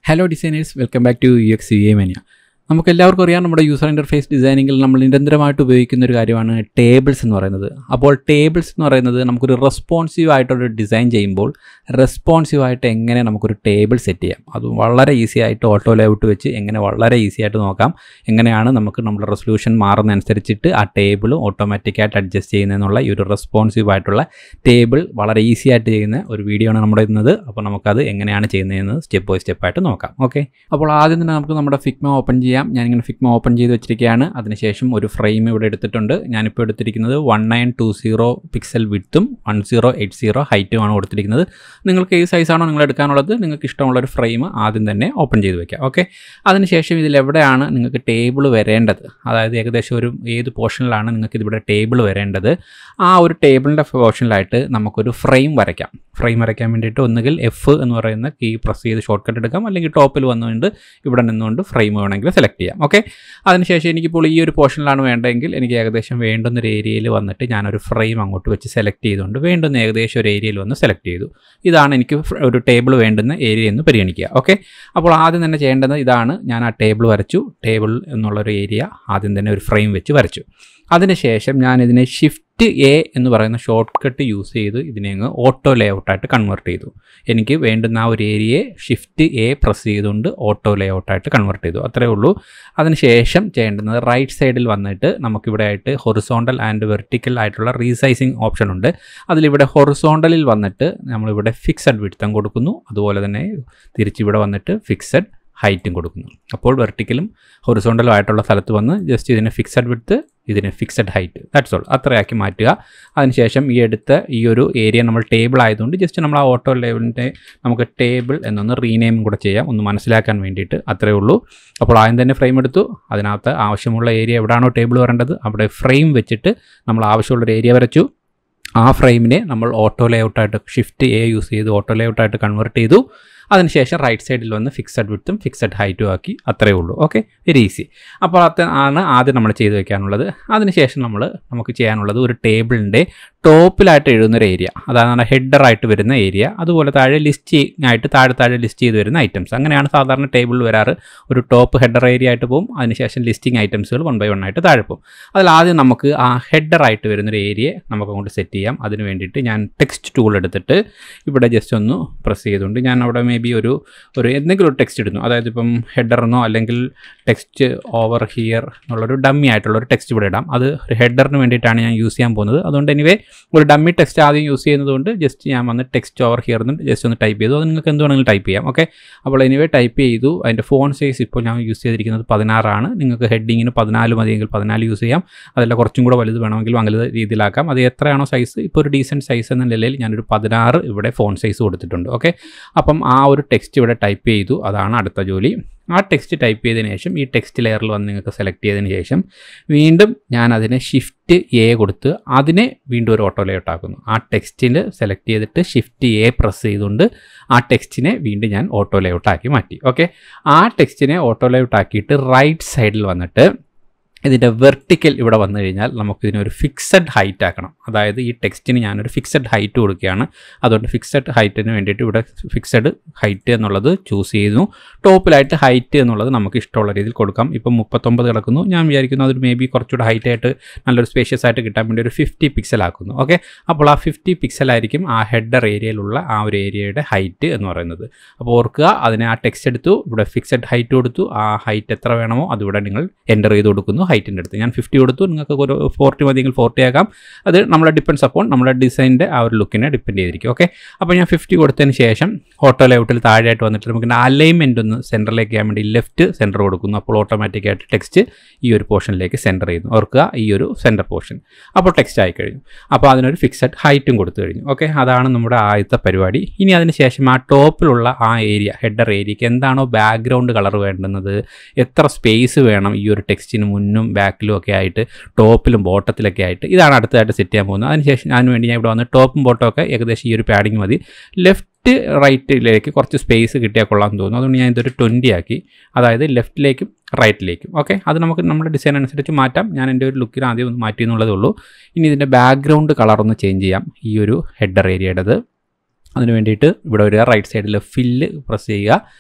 hello designers welcome back to U X U A mania നമുക്ക് എല്ലാവർക്കും അറിയാം നമ്മുടെ യൂസർ ഇൻ്റർഫേസ് ഡിസൈനിങ്ങിൽ നമ്മൾ നിരന്തരമായിട്ട് ഉപയോഗിക്കുന്ന ഒരു കാര്യമാണ് ടേബിൾസ് എന്ന് പറയുന്നത് അപ്പോൾ ടേബിൾസ് എന്ന് പറയുന്നത് നമുക്കൊരു റെസ്പോൺസീവ് ആയിട്ടൊരു ഡിസൈൻ ചെയ്യുമ്പോൾ റെസ്പോൺസീവ് ആയിട്ട് എങ്ങനെ നമുക്കൊരു ടേബിൾ സെറ്റ് ചെയ്യാം അത് വളരെ ഈസി ആയിട്ട് ഓട്ടോ ലേഔട്ട് വെച്ച് എങ്ങനെ വളരെ ഈസി ആയിട്ട് നോക്കാം എങ്ങനെയാണ് നമുക്ക് നമ്മുടെ റെസൊല്യൂഷൻ മാറുന്നതനുസരിച്ചിട്ട് ആ ടേബിൾ ഓട്ടോമാറ്റിക്കായിട്ട് അഡ്ജസ്റ്റ് ചെയ്യുന്നതെന്നുള്ള ഈ ഒരു റെസ്പോൺസീവ് ആയിട്ടുള്ള ടേബിൾ വളരെ ഈസി ആയിട്ട് ചെയ്യുന്ന ഒരു വീഡിയോ ആണ് നമ്മുടെ ഇന്നത് അപ്പോൾ നമുക്കത് എങ്ങനെയാണ് ചെയ്യുന്നതെന്ന് സ്റ്റെപ്പ് ബൈ സ്റ്റെപ്പ് ആയിട്ട് നോക്കാം ഓക്കെ അപ്പോൾ ആദ്യം തന്നെ നമുക്ക് നമ്മുടെ ഫിഗ്മ ഓപ്പൺ ചെയ്യാം ഞാനിങ്ങനെ ഫിഗ്മ ഓപ്പൺ ചെയ്ത് വെച്ചിരിക്കുകയാണ് അതിനുശേഷം ഒരു ഫ്രെയിം ഇവിടെ എടുത്തിട്ടുണ്ട് ഞാനിപ്പോൾ എടുത്തിരിക്കുന്നത് one nine two zero pixel വിഡ്ത്തും വൺ സീറോ എയ്റ്റ് സീറോ ഹൈറ്റുമാണ് കൊടുത്തിരിക്കുന്നത് നിങ്ങൾക്ക് ഏത് സൈസാണോ നിങ്ങൾ എടുക്കാനുള്ളത് നിങ്ങൾക്ക് ഇഷ്ടമുള്ള ഒരു ഫ്രെയിം ആദ്യം തന്നെ ഓപ്പൺ ചെയ്ത് വെക്കാം ഓക്കെ അതിനുശേഷം ഇതിൽ എവിടെയാണ് നിങ്ങൾക്ക് ടേബിൾ വരേണ്ടത് അതായത് ഏകദേശം ഒരു ഏത് പോർഷനിലാണ് നിങ്ങൾക്ക് ഇതിവിടെ ടേബിൾ വരേണ്ടത് ആ ഒരു ടേബിളിൻ്റെ പോർഷനിലായിട്ട് നമുക്കൊരു ഫ്രെയിം വരയ്ക്കാം ഫ്രെയിം വരയ്ക്കാൻ വേണ്ടിയിട്ട് ഒന്നുകിൽ എഫ് എന്ന് പറയുന്ന കീ പ്രസ് ചെയ്ത് ഷോർട്ട് കട്ട് എടുക്കാം അല്ലെങ്കിൽ ടോപ്പിൽ വന്നുകൊണ്ട് ഇവിടെ നിന്നുകൊണ്ട് ഫ്രെയിം വേണമെങ്കിൽ സെലക്ട് ചെയ്യാം ഓക്കെ അതിനുശേഷം എനിക്കിപ്പോൾ ഈ ഒരു പോർഷനിലാണ് വേണ്ടതെങ്കിൽ എനിക്ക് ഏകദേശം വേണ്ടുന്ന ഒരു ഏരിയയിൽ വന്നിട്ട് ഞാനൊരു ഫ്രെയിം അങ്ങോട്ട് വെച്ച് സെലക്ട് ചെയ്തുകൊണ്ട് വേണ്ടുന്ന ഏകദേശം ഒരു ഏരിയയിൽ വന്ന് സെലക്ട് ചെയ്തു ഇതാണ് എനിക്ക് ഒരു ടേബിൾ വേണ്ടുന്ന ഏരിയ എന്ന് പരിഗണിക്കുക ഓക്കെ അപ്പോൾ ആദ്യം തന്നെ ചെയ്യേണ്ടത് ഇതാണ് ഞാൻ ആ ടേബിൾ വരച്ചു ടേബിൾ എന്നുള്ളൊരു ഏരിയ ആദ്യം തന്നെ ഒരു ഫ്രെയിം വെച്ച് വരച്ചു അതിനുശേഷം ഞാൻ ഇതിനെ ഷിഫ്റ്റ് എ എന്ന് പറയുന്ന ഷോർട്ട് കട്ട് യൂസ് ചെയ്ത് ഇതിനെ അങ്ങ് ഓട്ടോ ലേഔട്ടായിട്ട് കൺവേർട്ട് ചെയ്തു എനിക്ക് വേണ്ടുന്ന ആ ഒരു ഏരിയയെ ഷിഫ്റ്റ് എ പ്രസ് ചെയ്തുകൊണ്ട് ഓട്ടോ ലേഔട്ടായിട്ട് കൺവേർട്ട് ചെയ്തു അത്രേ ഉള്ളൂ അതിനുശേഷം ചെയ്യേണ്ടുന്നത് റൈറ്റ് സൈഡിൽ വന്നിട്ട് നമുക്കിവിടെ ആയിട്ട് ഹൊറിസോണ്ടൽ ആൻഡ് വെർട്ടിക്കൽ ആയിട്ടുള്ള റീസൈസിങ് ഓപ്ഷൻ ഉണ്ട് അതിലിവിടെ ഹൊറിസോണ്ടലിൽ വന്നിട്ട് നമ്മളിവിടെ ഫിക്സഡ് വിഡ്ത്തം കൊടുക്കുന്നു അതുപോലെ തന്നെ തിരിച്ചിവിടെ വന്നിട്ട് ഫിക്സഡ് ഹൈറ്റും കൊടുക്കുന്നു അപ്പോൾ വെർട്ടിക്കലും ഹൊറിസോണ്ടലും ആയിട്ടുള്ള സ്ഥലത്ത് വന്ന് ജസ്റ്റ് ഇതിനെ ഫിക്സഡ് വിഡ്ത്ത് ഇതിന് ഫിക്സഡ് ഹൈറ്റ് ദാറ്റ്സ് ഓൾ അത്രയാക്കി മാറ്റുക അതിനുശേഷം ഈ എടുത്ത ഈ ഒരു ഏരിയ നമ്മൾ ടേബിൾ ആയതുകൊണ്ട് ജസ്റ്റ് നമ്മൾ ആ ഓട്ടോ ലെവലിൻ്റെ നമുക്ക് ടേബിൾ എന്നൊന്ന് റീനെയിം കൂടെ ചെയ്യാം ഒന്ന് മനസ്സിലാക്കാൻ വേണ്ടിയിട്ട് അത്രേ ഉള്ളൂ അപ്പോൾ ആദ്യം തന്നെ ഫ്രെയിം എടുത്തു അതിനകത്ത് ആവശ്യമുള്ള ഏരിയ എവിടെയാണോ ടേബിൾ വരേണ്ടത് അവിടെ ഫ്രെയിം വെച്ചിട്ട് നമ്മൾ ആവശ്യമുള്ളൊരു ഏരിയ വരച്ചു ആ ഫ്രെയിമിനെ നമ്മൾ ഓട്ടോ ലേഔട്ടായിട്ട് ഷിഫ്റ്റ് എ യൂസ് ചെയ്ത് ഓട്ടോ ലേഔട്ടായിട്ട് കൺവേർട്ട് ചെയ്തു അതിനുശേഷം റൈറ്റ് സൈഡിൽ വന്ന് ഫിക്സഡ് വിഡ്ത്തും ഫിക്സഡ് ഹൈറ്റും ആക്കി അത്രയേ ഉള്ളൂ ഓക്കെ വെരി ഈസി അപ്പോൾ അത് ആണ് ആദ്യം നമ്മൾ ചെയ്ത് വെക്കാനുള്ളത് അതിനുശേഷം നമ്മൾ നമുക്ക് ചെയ്യാനുള്ളത് ഒരു ടേബിളിൻ്റെ ടോപ്പിലായിട്ട് എഴുതുന്ന ഒരു ഏരിയ അതാണ് ഹെഡറായിട്ട് വരുന്ന ഏരിയ അതുപോലെ താഴെ ലിസ്റ്റ് ആയിട്ട് താഴെ താഴെ ലിസ്റ്റ് ചെയ്ത് വരുന്ന ഐറ്റംസ് അങ്ങനെയാണ് സാധാരണ ടേബിളിൽ വരാറ് ഒരു ടോപ്പ് ഹെഡർ ഏരിയ ആയിട്ട് പോകും അതിനുശേഷം ലിസ്റ്റിംഗ് ഐറ്റംസുകൾ വൺ ബൈ വൺ ആയിട്ട് താഴെ പോകും അതിൽ ആദ്യം നമുക്ക് ആ ഹെഡറായിട്ട് വരുന്നൊരു ഏരിയ നമുക്ക് അങ്ങോട്ട് സെറ്റ് ചെയ്യാം അതിന് വേണ്ടിയിട്ട് ഞാൻ ടെക്സ്റ്റ് ടൂൾ എടുത്തിട്ട് ഇവിടെ ജസ്റ്റ് ഒന്ന് പ്രസ് ചെയ്തുകൊണ്ട് ഞാൻ അവിടെ മേ ബി ഒരു ഒരു എന്തെങ്കിലും ഒരു ടെക്സ്റ്റ് ഇടുന്നു അതായത് ഇപ്പം ഹെഡറിനോ അല്ലെങ്കിൽ ടെക്സ്റ്റ് ഓവർ ഹിയർ എന്നുള്ളൊരു ഡമ്മി ആയിട്ടുള്ള ഒരു ടെക്സ്റ്റ് ഇവിടെ ഇടാം അത് ഒരു ഹെഡറിന് വേണ്ടിയിട്ടാണ് ഞാൻ യൂസ് ചെയ്യാൻ പോകുന്നത് അതുകൊണ്ട് എനിവേ ഒരു ഡമ്മി ടെക്സ്റ്റ് ആദ്യം യൂസ് ചെയ്യുന്നതുകൊണ്ട് ജസ്റ്റ് ഞാൻ വന്ന് ടെക്സ്റ്റ് ഓവർ ഹിയർ എന്ന് ജസ്റ്റ് ഒന്ന് ടൈപ്പ് ചെയ്തു അത് നിങ്ങൾക്ക് എന്ത് വേണമെങ്കിലും ടൈപ്പ് ചെയ്യാം ഓക്കെ അപ്പോൾ എനിവേ ടൈപ്പ് ചെയ്തു അതിൻ്റെ ഫോൺ സൈസ് ഇപ്പോൾ ഞാൻ യൂസ് ചെയ്തിരിക്കുന്നത് പതിനാറാണ് നിങ്ങൾക്ക് ഹെഡിങ്ങിന് പതിനാല് മതിയെങ്കിൽ പതിനാല് യൂസ് ചെയ്യാം അതല്ല കുറച്ചും കൂടെ വലുത് വേണമെങ്കിൽ അങ്ങനെ രീതിയിലാക്കാം അത് എത്രയാണോ സൈസ് ഇപ്പോൾ ഒരു ഡീസൻറ്റ് സൈസ് എന്ന നിലയിൽ ഞാനൊരു പതിനാറ് ഇവിടെ ഫോൺ സൈസ് കൊടുത്തിട്ടുണ്ട് ഓക്കെ അപ്പം ആ ഒരു ടെക്സ്റ്റ് ഇവിടെ ടൈപ്പ് ചെയ്തു അതാണ് അടുത്ത ജോലി ആ ടെക്സ്റ്റ് ടൈപ്പ് ചെയ്തതിന് ശേഷം ഈ ടെക്സ്റ്റ് ലെയറിൽ വന്ന് നിങ്ങൾക്ക് സെലക്ട് ചെയ്തതിന് ശേഷം വീണ്ടും ഞാൻ അതിനെ ഷിഫ്റ്റ് എ കൊടുത്ത് അതിനെ വീണ്ടും ഒരു ഓട്ടോ ലേഔട്ട് ആക്കുന്നു ആ ടെക്സ്റ്റിൽ സെലക്ട് ചെയ്തിട്ട് ഷിഫ്റ്റ് എ പ്രസ് ചെയ്തുകൊണ്ട് ആ ടെക്സ്റ്റിനെ വീണ്ടും ഞാൻ ഓട്ടോ ലേഔട്ട് ആക്കി മാറ്റി ഓക്കെ ആ ടെക്സ്റ്റിനെ ഓട്ടോ ലേഔട്ട് ആക്കിയിട്ട് റൈറ്റ് സൈഡിൽ വന്നിട്ട് ഇതിൻ്റെ വെർട്ടിക്കൽ ഇവിടെ വന്നു കഴിഞ്ഞാൽ നമുക്കിതിനൊരു ഫിക്സഡ് ഹൈറ്റ് ആക്കണം അതായത് ഈ ടെക്സ്റ്റിന് ഞാനൊരു ഫിക്സഡ് ഹൈറ്റ് കൊടുക്കുകയാണ് അതുകൊണ്ട് ഫിക്സഡ് ഹൈറ്റിന് വേണ്ടിയിട്ട് ഇവിടെ ഫിക്സഡ് ഹൈറ്റ് എന്നുള്ളത് ചൂസ് ചെയ്യുന്നു ടോപ്പിലായിട്ട് ഹൈറ്റ് എന്നുള്ളത് നമുക്ക് ഇഷ്ടമുള്ള രീതിയിൽ കൊടുക്കാം ഇപ്പം മുപ്പത്തൊമ്പത് കിടക്കുന്നു ഞാൻ വിചാരിക്കുന്നു അതൊരു മേ ബി കുറച്ചുകൂടെ ഹൈറ്റ് ആയിട്ട് നല്ലൊരു സ്പേഷ്യസ് ആയിട്ട് കിട്ടാൻ വേണ്ടി ഒരു ഫിഫ്റ്റി പിക്സൽ ആക്കുന്നു ഓക്കെ അപ്പോൾ ആ ഫിഫ്റ്റി പിക്സൽ ആയിരിക്കും ആ ഹെഡർ ഏരിയയിലുള്ള ആ ഒരു ഏരിയയുടെ ഹൈറ്റ് എന്ന് പറയുന്നത് അപ്പോൾ ഓർക്കുക അതിനെ ആ ടെക്സ്റ്റ് എടുത്തു ഇവിടെ ഫിക്സഡ് ഹൈറ്റ് കൊടുത്തു ആ ഹൈറ്റ് എത്ര വേണമോ അതിവിടെ നിങ്ങൾ എൻ്റർ ചെയ്ത് കൊടുക്കുന്നു ഹൈറ്റിൻ്റെ അടുത്ത് ഞാൻ ഫിഫ്റ്റി കൊടുത്തു നിങ്ങൾക്ക് ഒരു ഫോർട്ടി മതിയെങ്കിൽ ഫോർട്ടി ആക്കാം അത് നമ്മളെ ഡിപ്പെൻസ് അപ്പോൺ നമ്മുടെ ഡിസൈനിൻ്റെ ആ ഒരു ലുക്കിനെ ഡിപ്പെൻഡ് ചെയ്തിരിക്കും ഓക്കെ അപ്പോൾ ഞാൻ ഫിഫ്റ്റി കൊടുത്തതിന് ശേഷം ഓട്ടോ ലേഔട്ടിൽ താഴെയായിട്ട് വന്നിട്ട് നമുക്ക് അലൈൻമെൻ്റ് ഒന്ന് സെൻറ്ററിലേക്ക് ചെയ്യാൻ വേണ്ടി ലെഫ്റ്റ് സെൻറ്റർ കൊടുക്കുന്നു അപ്പോൾ ഓട്ടോമാറ്റിക്കായിട്ട് ടെക്സ്റ്റ് ഈ ഒരു പോർഷനിലേക്ക് സെൻറ്റർ ചെയ്യുന്നു ഓർക്കുക ഈ ഒരു സെൻറ്റർ പോർഷൻ അപ്പോൾ ടെക്സ്റ്റ് ആയി കഴിഞ്ഞു അപ്പോൾ അതിനൊരു ഫിക്സഡ് ഹൈറ്റും കൊടുത്തു കഴിഞ്ഞു ഓക്കെ അതാണ് നമ്മുടെ ആദ്യത്തെ പരിപാടി ഇനി അതിന് ശേഷം ആ ടോപ്പിലുള്ള ആ ഏരിയ ഹെഡർ ഏരിയക്ക് എന്താണോ ബാക്ക്ഗ്രൗണ്ട് കളർ വേണ്ടുന്നത് എത്ര സ്പേസ് വേണം ഈ ഒരു ടെക്സ്റ്റിന് മുന്നും ബാക്കിലും ഒക്കെ ആയിട്ട് ടോപ്പിലും ബോട്ടത്തിലൊക്കെ ആയിട്ട് ഇതാണ് അടുത്തതായിട്ട് സെറ്റ് ചെയ്യാൻ പോകുന്നത് അതിനുശേഷം അതിന് വേണ്ടി ഞാൻ ഇവിടെ വന്ന് ടോപ്പും ബോട്ടം ഒക്കെ ഏകദേശം ഈ ഒരു പാഡിങ് മതി ലെഫ്റ്റ് റൈറ്റിലേക്ക് കുറച്ച് സ്പേസ് കിട്ടിയാൽ കൊള്ളാൻ തോന്നുന്നു അതുകൊണ്ട് ഞാൻ ഇതൊരു ട്വൻറ്റി ആക്കി അതായത് ലെഫ്റ്റിലേക്കും റൈറ്റിലേക്കും ഓക്കെ അത് നമുക്ക് നമ്മുടെ ഡിസൈൻ അനുസരിച്ച് മാറ്റാം ഞാൻ എൻ്റെ ഒരു ലുക്കിൽ ആദ്യം ഒന്ന് മാറ്റി എന്നുള്ളതേ ഉള്ളൂ ഇനി ഇതിൻ്റെ ബാക്ക്ഗ്രൗണ്ട് കളർ ഒന്ന് ചേഞ്ച് ചെയ്യാം ഈ ഒരു ഹെഡർ ഏരിയയുടേത് അതിന് വേണ്ടിയിട്ട് ഇവിടെ ഒരു റൈറ്റ് സൈഡിൽ ഫില്ല് പ്രസ് ചെയ്യുക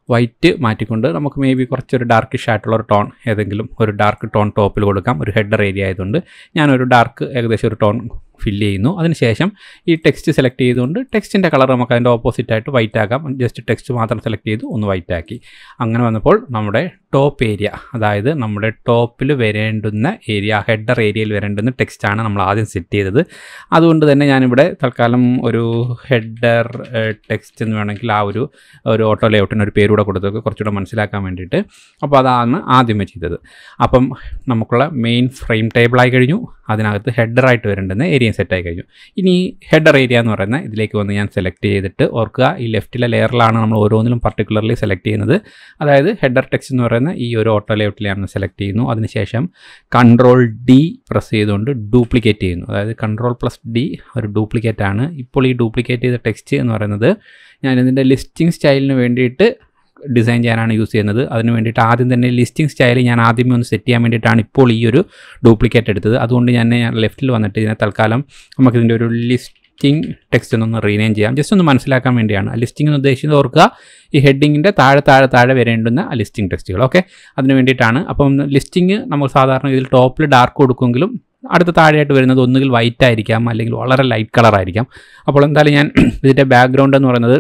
വൈറ്റ് മാറ്റിക്കൊണ്ട് നമുക്ക് മേ ബി കുറച്ചൊരു ഡാർക്കിഷ് ആയിട്ടുള്ള ഒരു ടോൺ ഏതെങ്കിലും ഒരു ഡാർക്ക് ടോൺ ടോപ്പിൽ കൊടുക്കാം ഒരു ഹെഡർ ഏരിയ ആയതുകൊണ്ട് ഞാനൊരു ഡാർക്ക് ഏകദേശം ഒരു ടോൺ ഫില്ല് ചെയ്യുന്നു അതിനുശേഷം ഈ ടെക്സ്റ്റ് സെലക്ട് ചെയ്തുകൊണ്ട് ടെക്സ്റ്റിൻ്റെ കളർ നമുക്ക് അതിൻ്റെ ഓപ്പോസിറ്റ് ആയിട്ട് വൈറ്റ് ആക്കാം ജസ്റ്റ് ടെക്സ്റ്റ് മാത്രം സെലക്ട് ചെയ്തു ഒന്ന് വൈറ്റ് ആക്കി അങ്ങനെ വന്നപ്പോൾ നമ്മുടെ ടോപ്പ് ഏരിയ അതായത് നമ്മുടെ ടോപ്പിൽ വരേണ്ടുന്ന ഏരിയ ഹെഡർ ഏരിയയിൽ വരേണ്ടുന്ന ടെക്സ്റ്റാണ് നമ്മൾ ആദ്യം സെറ്റ് ചെയ്തത് അതുകൊണ്ട് തന്നെ ഞാനിവിടെ തൽക്കാലം ഒരു ഹെഡർ ടെക്സ്റ്റ് എന്ന് വേണമെങ്കിൽ ആ ഒരു ഒരു ഓട്ടോ ലേഔട്ടിന് ഒരു പേരൂടെ കൊടുത്തത് കുറച്ചുകൂടെ മനസ്സിലാക്കാൻ വേണ്ടിയിട്ട് അപ്പോൾ അതാണ് ആദ്യമേ ചെയ്തത് അപ്പം നമുക്കുള്ള മെയിൻ ഫ്രെയിം ടേബിളായി കഴിഞ്ഞു അതിനകത്ത് ഹെഡറായിട്ട് വരേണ്ടുന്ന ഏരിയ സെറ്റായി കഴിഞ്ഞു ഇനി ഹെഡർ ഏരിയ എന്ന് പറയുന്ന ഇതിലേക്ക് വന്ന് ഞാൻ സെലക്ട് ചെയ്തിട്ട് ഓർക്കുക ഈ ലെഫ്റ്റിലെ ലെയറിലാണ് നമ്മൾ ഓരോന്നിലും പർട്ടിക്കുലർലി സെലക്ട് ചെയ്യുന്നത് അതായത് ഹെഡർ ടെക്സ്റ്റ് എന്ന് പറയുന്ന ഈ ഒരു ഓട്ടോ ലേഔട്ടിലാണ് സെലക്ട് ചെയ്യുന്നു അതിനുശേഷം കൺട്രോൾ ഡി പ്രസ് ചെയ്തുകൊണ്ട് ഡ്യൂപ്ലിക്കേറ്റ് ചെയ്യുന്നു അതായത് കൺട്രോൾ പ്ലസ് ഡി ഒരു ഡ്യൂപ്ലിക്കേറ്റ് ആണ് ഇപ്പോൾ ഈ ഡ്യൂപ്ലിക്കേറ്റ് ചെയ്ത ടെക്സ്റ്റ് എന്ന് പറയുന്നത് ഞാൻ ഇതിൻ്റെ ലിസ്റ്റിംഗ് സ്റ്റൈലിന് വേണ്ടിയിട്ട് ഡിസൈൻ ചെയ്യാനാണ് യൂസ് ചെയ്യുന്നത് അതിന് വേണ്ടിയിട്ട് ആദ്യം തന്നെ ലിസ്റ്റിംഗ് സ്റ്റൈൽ ഞാൻ ആദ്യമേ ഒന്ന് സെറ്റ് ചെയ്യാൻ വേണ്ടിയിട്ടാണ് ഇപ്പോൾ ഈ ഒരു ഡ്യൂപ്ലിക്കേറ്റ് എടുത്തത് അതുകൊണ്ട് ഞാൻ ലെഫ്റ്റിൽ വന്നിട്ട് ഇതിനെ തൽക്കാലം നമുക്കിതിൻ്റെ ഒരു ലിസ്റ്റിംഗ് ടെക്സ്റ്റ് ഒന്ന് റീനെയിം ചെയ്യാം ജസ്റ്റ് ഒന്ന് മനസ്സിലാക്കാൻ വേണ്ടിയാണ് ലിസ്റ്റിംഗ് എന്ന് ഉദ്ദേശിച്ചത് ഓർക്കുക ഈ ഹെഡിങ്ങിൻ്റെ താഴെ താഴെ താഴെ വരേണ്ടുന്ന ലിസ്റ്റിംഗ് ടെക്സ്റ്റുകൾ ഓക്കെ അതിന് വേണ്ടിയിട്ടാണ് അപ്പം ലിസ്റ്റിംഗ് നമ്മൾ സാധാരണ ഇതിൽ ടോപ്പിൽ ഡാർക്ക് കൊടുക്കുമെങ്കിലും അടുത്ത താഴെയായിട്ട് വരുന്നത് ഒന്നുകിൽ വൈറ്റ് ആയിരിക്കാം അല്ലെങ്കിൽ വളരെ ലൈറ്റ് കളർ ആയിരിക്കാം അപ്പോൾ എന്തായാലും ഞാൻ ഇതിൻ്റെ ബാക്ക്ഗ്രൗണ്ട് എന്ന് പറയുന്നത്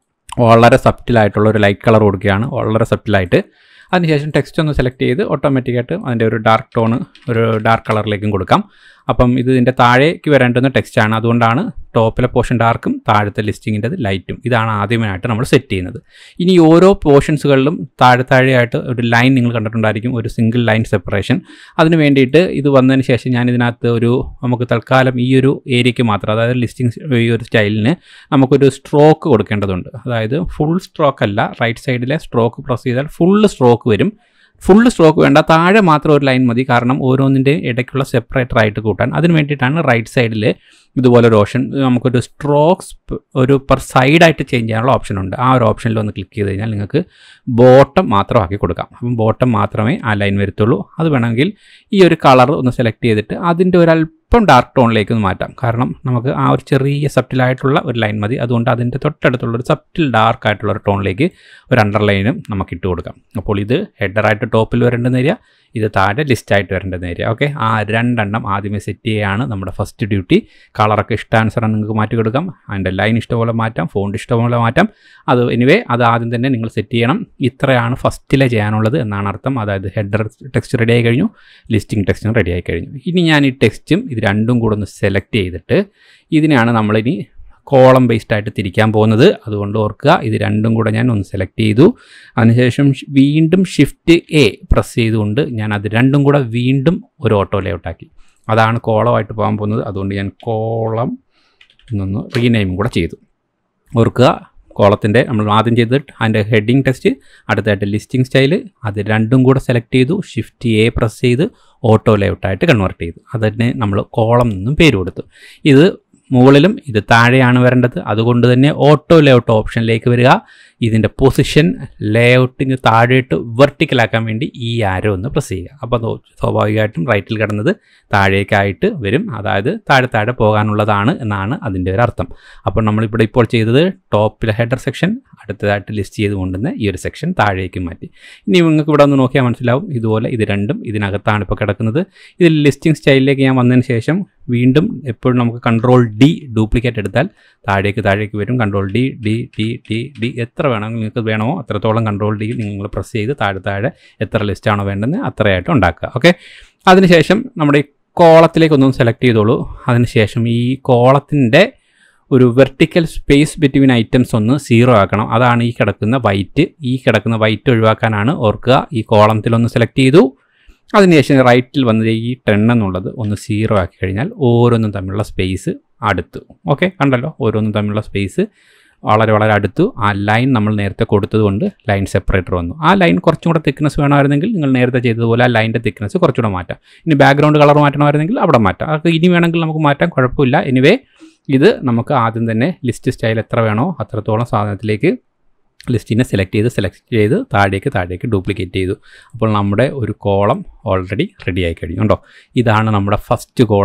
വളരെ സബ്റ്റിലായിട്ടുള്ള ഒരു ലൈറ്റ് കളർ കൊടുക്കുകയാണ് വളരെ സബ്റ്റിലായിട്ട് അതിനുശേഷം ടെക്സ്റ്റ് ഒന്ന് സെലക്ട് ചെയ്ത് ഓട്ടോമാറ്റിക്കായിട്ട് അതിൻ്റെ ഒരു ഡാർക്ക് ടോൺ ഒരു ഡാർക്ക് കളറിലേക്കും കൊടുക്കാം അപ്പം ഇത് ഇതിൻ്റെ താഴേക്ക് വരേണ്ടുന്ന ടെക്സ്റ്റാണ് അതുകൊണ്ടാണ് ടോപ്പിലെ പോർഷൻ ഡാർക്കും താഴത്തെ ലിസ്റ്റിങ്ങിൻ്റെത് ലൈറ്റും ഇതാണ് ആദ്യമായിട്ട് നമ്മൾ സെറ്റ് ചെയ്യുന്നത് ഇനി ഓരോ പോർഷൻസുകളിലും താഴെ താഴെയായിട്ട് ഒരു ലൈൻ നിങ്ങൾ കണ്ടിട്ടുണ്ടായിരിക്കും ഒരു സിംഗിൾ ലൈൻ സെപ്പറേഷൻ അതിന് വേണ്ടിയിട്ട് ഇത് വന്നതിന് ശേഷം ഞാൻ ഇതിനകത്ത് ഒരു നമുക്ക് തൽക്കാലം ഈ ഒരു ഏരിയയ്ക്ക് മാത്രം അതായത് ലിസ്റ്റിംഗ് ഈ ഒരു സ്റ്റൈലിന് നമുക്കൊരു സ്ട്രോക്ക് കൊടുക്കേണ്ടതുണ്ട് അതായത് ഫുൾ സ്ട്രോക്ക് അല്ല റൈറ്റ് സൈഡിലെ സ്ട്രോക്ക് പ്രസ് ചെയ്താൽ ഫുൾ സ്ട്രോക്ക് വരും ഫുൾ സ്ട്രോക്ക് വേണ്ട താഴെ മാത്രം ഒരു ലൈൻ മതി കാരണം ഓരോന്നിൻ്റെയും ഇടയ്ക്കുള്ള സെപ്പറേറ്റർ ആയിട്ട് കൂട്ടാൻ അതിന് വേണ്ടിയിട്ടാണ് റൈറ്റ് സൈഡിൽ ഇതുപോലെ ഒരു ഓപ്ഷൻ നമുക്കൊരു സ്ട്രോക്സ് ഒരു പെർ സൈഡായിട്ട് ചേഞ്ച് ചെയ്യാനുള്ള ഓപ്ഷൻ ഉണ്ട് ആ ഒരു ഓപ്ഷനിൽ ഒന്ന് ക്ലിക്ക് ചെയ്ത് കഴിഞ്ഞാൽ നിങ്ങൾക്ക് ബോട്ടം മാത്രമാക്കി കൊടുക്കാം അപ്പം ബോട്ടം മാത്രമേ ആ ലൈൻ വരത്തുള്ളൂ അത് വേണമെങ്കിൽ ഈ ഒരു കളർ ഒന്ന് സെലക്ട് ചെയ്തിട്ട് അതിൻ്റെ ഒരു അല്പം ഡാർക്ക് ടോണിലേക്ക് ഒന്ന് മാറ്റാം കാരണം നമുക്ക് ആ ഒരു ചെറിയ സബ്റ്റിലായിട്ടുള്ള ഒരു ലൈൻ മതി അതുകൊണ്ട് അതിൻ്റെ തൊട്ടടുത്തുള്ള ഒരു സബ്റ്റിൽ ഡാർക്ക് ആയിട്ടുള്ള ഒരു ടോണിലേക്ക് ഒരു അണ്ടർലൈനും നമുക്ക് ഇട്ട് കൊടുക്കാം അപ്പോൾ ഇത് ഹെഡറായിട്ട് ടോപ്പിൽ വരേണ്ടുന്ന ഏരിയ ഇത് താഴെ ലിസ്റ്റായിട്ട് വരേണ്ടുന്ന ഏരിയ ഓക്കെ ആ രണ്ടെണ്ണം ആദ്യമേ സെറ്റ് ചെയ്യുകയാണ് നമ്മുടെ ഫസ്റ്റ് ഡ്യൂട്ടി കളറൊക്കെ ഇഷ്ടാനുസരണം നിങ്ങൾക്ക് മാറ്റി കൊടുക്കാം അതിൻ്റെ ലൈൻ ഇഷ്ടപോലെ മാറ്റാം ഫോണ്ട് ഇഷ്ടപോലെ മാറ്റാം അത് എനിവേ അത് ആദ്യം തന്നെ നിങ്ങൾ സെറ്റ് ചെയ്യണം ഇത്രയാണ് ഫസ്റ്റിലെ ചെയ്യാനുള്ളത് എന്നാണ് അർത്ഥം അതായത് ഹെഡർ ടെക്സ്റ്റ് റെഡി ആയി കഴിഞ്ഞു ലിസ്റ്റിംഗ് ടെക്സ്റ്റും റെഡി ആയി കഴിഞ്ഞു ഇനി ഞാൻ ഈ ടെക്സ്റ്റും ഇത് രണ്ടും കൂടെ ഒന്ന് സെലക്ട് ചെയ്തിട്ട് ഇതിനെയാണ് നമ്മളിനി കോളം ബേസ്ഡ് ആയിട്ട് തിരിക്കാൻ പോകുന്നത് അതുകൊണ്ട് ഓർക്കുക ഇത് രണ്ടും കൂടെ ഞാൻ ഒന്ന് സെലക്ട് ചെയ്തു അതിനുശേഷം വീണ്ടും ഷിഫ്റ്റ് എ പ്രസ് ചെയ്തുകൊണ്ട് ഞാൻ അത് രണ്ടും കൂടെ വീണ്ടും ഒരു ഓട്ടോ ലേഔട്ടാക്കി അതാണ് കോളമായിട്ട് പോകാൻ പോകുന്നത് അതുകൊണ്ട് ഞാൻ കോളം എന്നൊന്ന് റീനെയിം കൂടെ ചെയ്തു ഓർക്കുക കോളത്തിൻ്റെ നമ്മൾ ആദ്യം ചെയ്തത് അതിൻ്റെ ഹെഡിങ് ടെക്സ്റ്റ് അടുത്തായിട്ട് ലിസ്റ്റിംഗ് സ്റ്റൈൽ അത് രണ്ടും കൂടെ സെലക്ട് ചെയ്തു ഷിഫ്റ്റ് എ പ്രസ് ചെയ്ത് ഓട്ടോ ലേഔട്ടായിട്ട് കൺവേർട്ട് ചെയ്തു അതിന് നമ്മൾ കോളം നിന്നും പേര് കൊടുത്തു ഇത് മുകളിലും ഇത് താഴെയാണ് വരേണ്ടത് അതുകൊണ്ട് തന്നെ ഓട്ടോ ലേഔട്ട് ഓപ്ഷനിലേക്ക് വരിക ഇതിൻ്റെ പൊസിഷൻ ലേഔട്ടിങ് താഴെയിട്ട് വെർട്ടിക്കലാക്കാൻ വേണ്ടി ഈ ആരോ ഒന്ന് പ്രസ് ചെയ്യുക അപ്പോൾ അത് സ്വാഭാവികമായിട്ടും റൈറ്റിൽ കിടന്നത് താഴേക്കായിട്ട് വരും അതായത് താഴെ താഴെ പോകാനുള്ളതാണ് എന്നാണ് അതിൻ്റെ ഒരു അർത്ഥം അപ്പോൾ നമ്മളിവിടെ ഇപ്പോൾ ചെയ്തത് ടോപ്പിലെ ഹെഡർ സെക്ഷൻ അടുത്തതായിട്ട് ലിസ്റ്റ് ചെയ്ത് കൊണ്ടുവന്ന് ഈ ഒരു സെക്ഷൻ താഴേക്ക് മാറ്റി ഇനി നിങ്ങൾക്ക് ഇവിടെ ഒന്ന് നോക്കിയാൽ മനസ്സിലാവും ഇതുപോലെ ഇത് രണ്ടും ഇതിനകത്താണ് ഇപ്പോൾ കിടക്കുന്നത് ഇതിൽ ലിസ്റ്റിംഗ് സ്റ്റൈലിലേക്ക് ഞാൻ വന്നതിന് ശേഷം വീണ്ടും എപ്പോഴും നമുക്ക് കൺട്രോൾ ഡി ഡ്യൂപ്ലിക്കേറ്റ് എടുത്താൽ താഴേക്ക് താഴേക്ക് വരും control D D D D D എത്ര വേണമെങ്കിൽ നിങ്ങൾക്ക് വേണമോ അത്രത്തോളം കൺട്രോൾ ഡി നിങ്ങൾ പ്രസ് ചെയ്ത് താഴെ താഴെ എത്ര ലിസ്റ്റാണോ വേണ്ടത് അത്രയായിട്ട് ഉണ്ടാക്കുക ഓക്കെ അതിനുശേഷം നമ്മുടെ ഈ കോളത്തിലേക്കൊന്നും സെലക്ട് ചെയ്തോളൂ അതിനുശേഷം ഈ കോളത്തിൻ്റെ ഒരു വെർട്ടിക്കൽ സ്പേസ് ബിറ്റ്വീൻ ഐറ്റംസ് ഒന്ന് സീറോ ആക്കണം അതാണ് ഈ കിടക്കുന്ന വൈറ്റ് ഈ കിടക്കുന്ന വൈറ്റ് ഒഴിവാക്കാനാണ് ഓർക്കുക ഈ കോളത്തിലൊന്ന് സെലക്ട് ചെയ്തു അതിനുശേഷം റൈറ്റിൽ വന്നത് ഈ ടെൻ എന്നുള്ളത് ഒന്ന് സീറോ ആക്കി കഴിഞ്ഞാൽ ഓരോന്നും തമ്മിലുള്ള സ്പേസ് അടുത്തു ഓക്കെ കണ്ടല്ലോ ഓരോന്നും തമ്മിലുള്ള സ്പേസ് വളരെ വളരെ അടുത്തു ആ ലൈൻ നമ്മൾ നേരത്തെ കൊടുത്തതുകൊണ്ട് ലൈൻ സെപ്പറേറ്റർ വന്നു ആ ലൈൻ കുറച്ചും കൂടെ തിക്നെസ് വേണമായിരുന്നെങ്കിൽ നിങ്ങൾ നേരത്തെ ചെയ്തതുപോലെ ആ ലൈനിൻ്റെ തിക്നെസ് കുറച്ചുകൂടെ മാറ്റാം ഇനി ബാക്ക്ഗ്രൗണ്ട് കളർ മാറ്റണമായിരുന്നെങ്കിൽ അവിടെ മാറ്റാം അതൊക്കെ ഇനി വേണമെങ്കിൽ നമുക്ക് മാറ്റാം കുഴപ്പമില്ല എനിവേ ഇത് നമുക്ക് ആദ്യം തന്നെ ലിസ്റ്റ് സ്റ്റൈൽ എത്ര വേണോ അത്രത്തോളം സാധനത്തിലേക്ക് ലിസ്റ്റിനെ സെലക്ട് ചെയ്ത് സെലക്ട് ചെയ്ത് താഴേക്ക് താഴേക്ക് ഡ്യൂപ്ലിക്കേറ്റ് ചെയ്തു അപ്പോൾ നമ്മുടെ ഒരു കോളം ഓൾറെഡി റെഡി ആയി കഴിഞ്ഞു കണ്ടോ ഇതാണ് നമ്മുടെ ഫസ്റ്റ് കോളം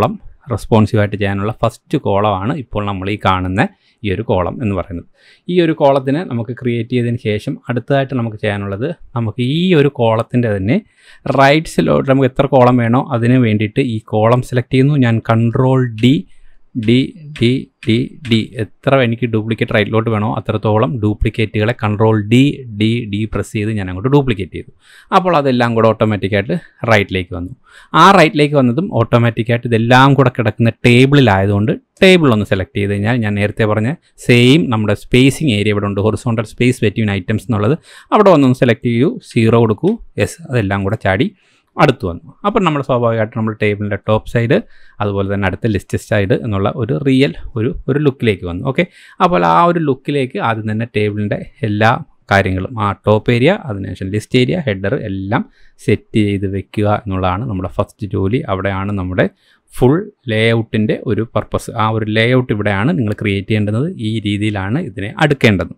റെസ്പോൺസീവായിട്ട് ചെയ്യാനുള്ള ഫസ്റ്റ് കോളമാണ് ഇപ്പോൾ നമ്മൾ ഈ കാണുന്ന ഈ ഒരു കോളം എന്ന് പറയുന്നത് ഈ ഒരു കോളത്തിന് നമുക്ക് ക്രിയേറ്റ് ചെയ്തതിന് ശേഷം അടുത്തതായിട്ട് നമുക്ക് ചെയ്യാനുള്ളത് നമുക്ക് ഈ ഒരു കോളത്തിൻ്റെ തന്നെ റൈറ്റ്സിലോട്ട് നമുക്ക് എത്ര കോളം വേണോ അതിന് വേണ്ടിയിട്ട് ഈ കോളം സെലക്ട് ചെയ്യുന്നു ഞാൻ control D D D D D എത്ര എനിക്ക് ഡ്യൂപ്ലിക്കേറ്റ് റൈറ്റിലോട്ട് വേണോ അത്രത്തോളം ഡ്യൂപ്ലിക്കേറ്റുകളെ control D D D press ചെയ്ത് ഞാൻ അങ്ങോട്ട് ഡ്യൂപ്ലിക്കേറ്റ് ചെയ്തു അപ്പോൾ അതെല്ലാം കൂടെ ഓട്ടോമാറ്റിക്കായിട്ട് റൈറ്റിലേക്ക് വന്നു ആ റൈറ്റിലേക്ക് വന്നതും ഓട്ടോമാറ്റിക്കായിട്ട് ഇതെല്ലാം കൂടെ കിടക്കുന്ന ടേബിളിലായതുകൊണ്ട് ടേബിൾ ഒന്ന് സെലക്ട് ചെയ്ത് കഴിഞ്ഞാൽ ഞാൻ നേരത്തെ പറഞ്ഞ സെയിം നമ്മുടെ സ്പേസിങ് ഏരിയ ഇവിടെ ഉണ്ട് ഹൊറിസോണ്ടൽ സ്പേസ് ബെറ്റ്വീൻ ഐറ്റംസ് എന്നുള്ളത് അവിടെ വന്നൊന്ന് സെലക്ട് ചെയ്യൂ സീറോ കൊടുക്കൂ യെസ് അതെല്ലാം കൂടെ ചാടി അടുത്ത് വന്നു അപ്പോൾ നമ്മൾ സ്വാഭാവികമായിട്ട് നമ്മൾ ടേബിളിൻ്റെ ടോപ്പ് സൈഡ് അതുപോലെ തന്നെ അടുത്ത ലിസ്റ്റ് സൈഡ് എന്നുള്ള ഒരു റിയൽ ഒരു ഒരു ലുക്കിലേക്ക് വന്നു ഓക്കെ അപ്പോൾ ആ ഒരു ലുക്കിലേക്ക് ആദ്യം തന്നെ ടേബിളിൻ്റെ എല്ലാ കാര്യങ്ങളും ആ ടോപ്പ് ഏരിയ അതിനുശേഷം ലിസ്റ്റ് ഏരിയ ഹെഡർ എല്ലാം സെറ്റ് ചെയ്ത് വെക്കുക എന്നുള്ളതാണ് നമ്മുടെ ഫസ്റ്റ് ജോലി അവിടെയാണ് നമ്മുടെ ഫുൾ ലേ ഔട്ടിൻ്റെ ഒരു പർപ്പസ് ആ ഒരു ലേ ഔട്ട് ഇവിടെയാണ് നിങ്ങൾ ക്രിയേറ്റ് ചെയ്യേണ്ടത് ഈ രീതിയിലാണ് ഇതിനെ അടുക്കേണ്ടത്